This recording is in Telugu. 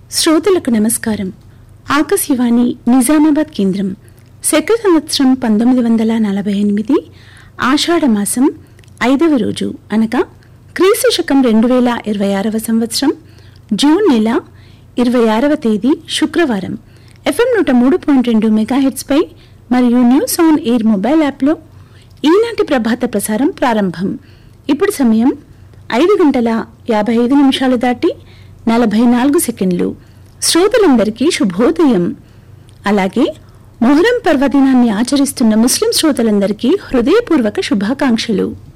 శ్రోతలకు నమస్కారం ఆకాశవాణి నిజామాబాద్ కేంద్రం శక సంవత్సరం పంతొమ్మిది వందల నలభై ఎనిమిది ఆషాఢ మాసం ఐదవ రోజు అనగా క్రీస్తు శకం రెండు వేల ఇరవై ఆరవ సంవత్సరం జూన్ నెల ఇరవై ఆరవ తేదీ శుక్రవారం ఎఫ్ఎం నూట మూడు పాయింట్ రెండు మెగాహెట్స్పై మరియు న్యూస్ ఆన్ ఎయిర్ మొబైల్ యాప్లో ఈనాటి ప్రభాత ప్రసారం ప్రారంభం ఇప్పుడు సమయం ఐదు గంటల యాభై ఐదు నిమిషాలు దాటి నలభై నాలుగు సెకండ్లు శ్రోతలందరికీ శుభోదయం అలాగే మొహరం పర్వదినాన్ని ఆచరిస్తున్న ముస్లిం శ్రోతలందరికీ హృదయపూర్వక శుభాకాంక్షలు